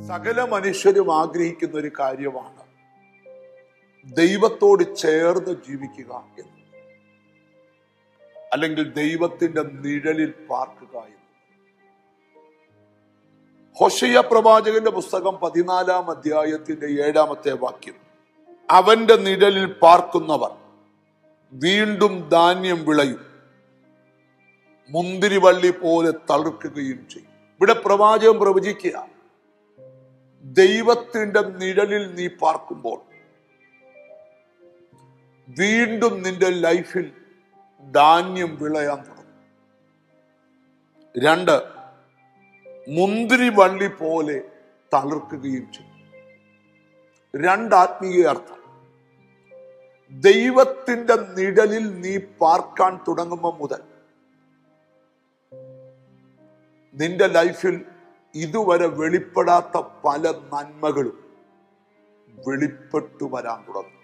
സകല മനുഷ്യരും ആഗ്രഹിക്കുന്ന ഒരു കാര്യമാണ് ദൈവത്തോട് ചേർന്ന് ജീവിക്കുക എന്ന് അല്ലെങ്കിൽ ദൈവത്തിന്റെ നിഴലിൽ പാർക്കുക എന്ന് ഹൊഷയ പ്രവാചകന്റെ പുസ്തകം പതിനാലാം അധ്യായത്തിന്റെ ഏഴാമത്തെ വാക്യം അവന്റെ നിഴലിൽ പാർക്കുന്നവർ വീണ്ടും ധാന്യം വിളയും മുന്തിരിവള്ളി പോലെ തളിർക്കുകയും ചെയ്യും ഇവിടെ പ്രവാചകം പ്രവചിക്കുക ദൈവത്തിന്റെ നിഴലിൽ നീ പാർക്കുമ്പോൾ വീണ്ടും നിന്റെ ലൈഫിൽ ധാന്യം വിളയാൻ തുടങ്ങും രണ്ട് മുന്തിരി വള്ളി പോലെ തളിർക്കുകയും ചെയ്യും രണ്ട് ആത്മീയ അർത്ഥം ദൈവത്തിന്റെ നിഴലിൽ നീ പാർക്കാൻ തുടങ്ങുമ്പോൾ മുതൽ നിന്റെ ലൈഫിൽ ഇതുവരെ വെളിപ്പെടാത്ത പല നന്മകളും വെളിപ്പെട്ടു വരാൻ തുടങ്ങും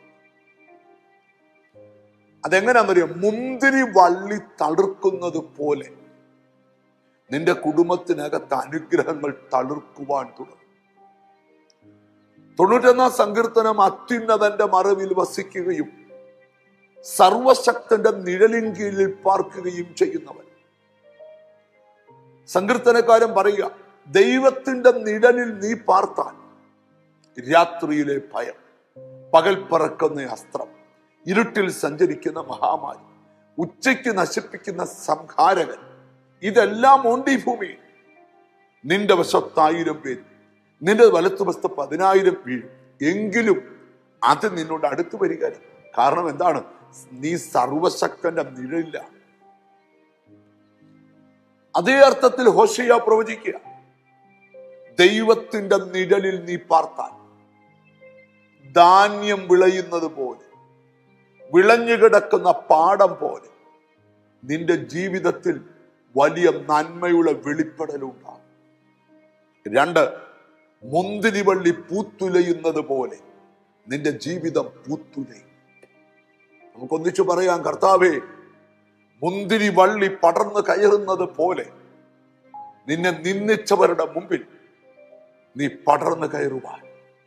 അതെങ്ങനെയാണെന്നറിയാം മുന്തിരി വള്ളി തളിർക്കുന്നത് പോലെ നിന്റെ കുടുംബത്തിനകത്ത് അനുഗ്രഹങ്ങൾ തളിർക്കുവാൻ തുടങ്ങും തൊണ്ണൂറ്റൊന്നാം സങ്കീർത്തനം അത്യുന്നതന്റെ മറവിൽ വസിക്കുകയും സർവശക്തന്റെ നിഴലിൻ കീഴിൽ പാർക്കുകയും ചെയ്യുന്നവൻ സങ്കീർത്തനക്കാരൻ പറയുക ദൈവത്തിന്റെ നിഴലിൽ നീ പാർത്താൽ രാത്രിയിലെ ഭയം പകൽ പറക്കുന്ന അസ്ത്രം ഇരുട്ടിൽ സഞ്ചരിക്കുന്ന മഹാമാരി ഉച്ചയ്ക്ക് നശിപ്പിക്കുന്ന സംഹാരകൻ ഇതെല്ലാം ഉണ്ട് ഈ ഭൂമിയിൽ നിന്റെ വശത്തായിരം പേര് നിന്റെ വലത്തുവശത്ത് പതിനായിരം വീഴും എങ്കിലും അത് നിന്നോട് അടുത്ത് വരിക കാരണം എന്താണ് നീ സർവശക്തന്റെ നിഴലിലാണ് അതേ അർത്ഥത്തിൽ ഹോഷയ പ്രവചിക്കുക ദൈവത്തിന്റെ നിഴലിൽ നീ പാർത്താൽ ധാന്യം വിളയുന്നത് പോലെ വിളഞ്ഞു കിടക്കുന്ന പാടം പോലെ നിന്റെ ജീവിതത്തിൽ വലിയ നന്മയുടെ വെളിപ്പെടലുണ്ടാകും രണ്ട് മുന്തിരിവള്ളി പൂത്തുലയുന്നത് പോലെ നിന്റെ ജീവിതം പൂത്തുലയും നമുക്കൊന്നിച്ചു പറയാം കർത്താവേ മുന്തിരി വള്ളി പടർന്നു കയറുന്നത് പോലെ നിന്നെ നിന്ദിച്ചവരുടെ മുമ്പിൽ നീ പടർന്നു കയറുവാൻ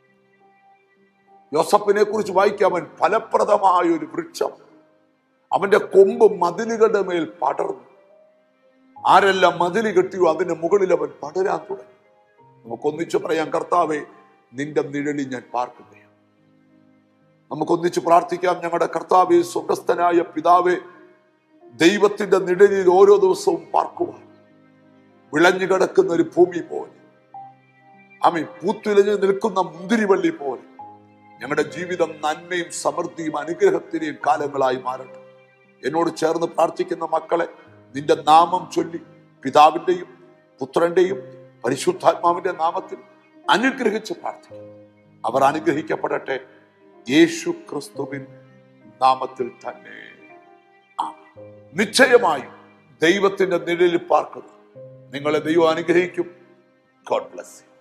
യോസഫിനെ കുറിച്ച് വായിക്കാമൻ ഫലപ്രദമായ ഒരു വൃക്ഷം അവന്റെ കൊമ്പ് മതിലുകളുടെ മേൽ പടർന്നു ആരെല്ലാം മതില് കെട്ടിയോ അതിന്റെ മുകളിൽ അവൻ പടരാൻ തുടങ്ങി നമുക്കൊന്നിച്ചു പറയാം കർത്താവെ നിന്റെ നിഴലിൽ ഞാൻ പാർക്കുകയാണ് നമുക്കൊന്നിച്ച് പ്രാർത്ഥിക്കാം ഞങ്ങളുടെ കർത്താവെ സ്വർഗസ്ഥനായ പിതാവെ ദൈവത്തിന്റെ നിഴലിൽ ഓരോ ദിവസവും പാർക്കുവാൻ വിളഞ്ഞു കിടക്കുന്ന ഒരു ഭൂമി പോലെ ആമി പൂത്തുലഞ്ഞു നിൽക്കുന്ന മുന്തിരിവള്ളി പോലെ ഞങ്ങളുടെ ജീവിതം നന്മയും സമൃദ്ധിയും അനുഗ്രഹത്തിനെയും കാലങ്ങളായി മാറട്ടെ എന്നോട് ചേർന്ന് പ്രാർത്ഥിക്കുന്ന മക്കളെ നിന്റെ നാമം ചൊല്ലി പിതാവിന്റെയും പുത്രന്റെയും പരിശുദ്ധാത്മാവിന്റെ നാമത്തിൽ അനുഗ്രഹിച്ച് പ്രാർത്ഥിക്കും അവർ അനുഗ്രഹിക്കപ്പെടട്ടെ യേശു ക്രിസ്തുവിൻ നാമത്തിൽ തന്നെ ആമേൻ. നിശ്ചയമായും ദൈവത്തിന്റെ നിഴലിൽ പാർക്കുന്നു നിങ്ങളെ ദൈവം അനുഗ്രഹിക്കും ഗോഡ് ബ്ലസ്